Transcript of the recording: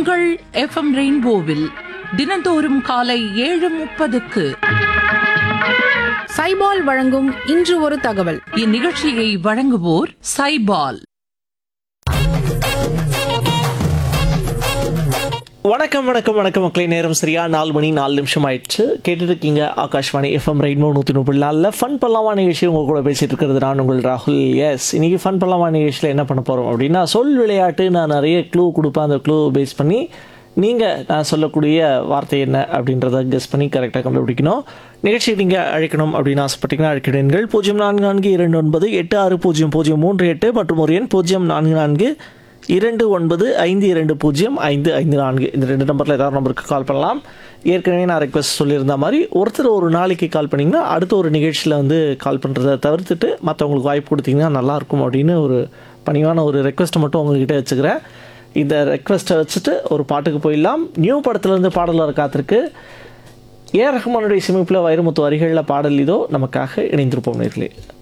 உங்கள் எஃப்எம் ரெயின்போவில் தினந்தோறும் காலை ஏழு முப்பதுக்கு சைபால் வழங்கும் இன்று ஒரு தகவல் இந்நிகழ்ச்சியை வழங்குவோர் சைபால் வணக்கம் வணக்கம் வணக்கம் மக்களே நேரம் சரியா நாலு மணி நாலு நிமிஷம் ஆயிடுச்சு கேட்டுட்டு இருக்கீங்க ஆகாஷ்வாணி எஃப்எம் ரெயின்போ நூற்றி முப்பது நாளில் ஃபன் பண்ணலாமா நிகழ்ச்சி உங்க கூட பேசிட்டு இருக்கிறது நான் உங்கள் ராகுல் எஸ் இன்னைக்கு ஃபன் பண்ணலாமா நிகழ்ச்சியில் என்ன பண்ண போகிறோம் அப்படின்னா சொல் விளையாட்டு நான் நிறைய க்ளூ கொடுப்பேன் அந்த க்ளூ பேஸ் பண்ணி நீங்கள் நான் சொல்லக்கூடிய வார்த்தை என்ன அப்படின்றத கெஸ் பண்ணி கரெக்டாக கண்டுபிடிக்கணும் நிகழ்ச்சி நீங்கள் அழைக்கணும் அப்படின்னு ஆசைப்பட்டீங்கன்னா அழைக்கிறீர்கள் பூஜ்ஜியம் நான்கு நான்கு இரண்டு ஒன்பது எட்டு ஆறு பூஜ்ஜியம் பூஜ்ஜியம் மூன்று எட்டு மற்றும் ஒரு எண் பூஜ்ஜியம் நான்கு நான்கு இரண்டு ஒன்பது ஐந்து இரண்டு பூஜ்ஜியம் ஐந்து ஐந்து நான்கு இந்த ரெண்டு நம்பரில் ஏதாவது நம்பருக்கு கால் பண்ணலாம் ஏற்கனவே நான் ரெக்வஸ்ட் சொல்லியிருந்த மாதிரி ஒருத்தர் ஒரு நாளைக்கு கால் பண்ணிங்கன்னா அடுத்த ஒரு நிகழ்ச்சியில் வந்து கால் பண்ணுறதை தவிர்த்துட்டு மற்றவங்களுக்கு வாய்ப்பு கொடுத்தீங்கன்னா நல்லாயிருக்கும் அப்படின்னு ஒரு பணிவான ஒரு ரெக்வஸ்ட்டை மட்டும் உங்ககிட்ட வச்சுக்கிறேன் இந்த ரெக்வஸ்ட்டை வச்சுட்டு ஒரு பாட்டுக்கு போயிடலாம் நியூ படத்துலேருந்து பாடலர் காத்திருக்கு ஏ ரஹ்மானுடைய சிமிப்பில் வைரமுத்து வரிகளில் பாடல் இதோ நமக்காக இணைந்திருப்போம் நேர்களே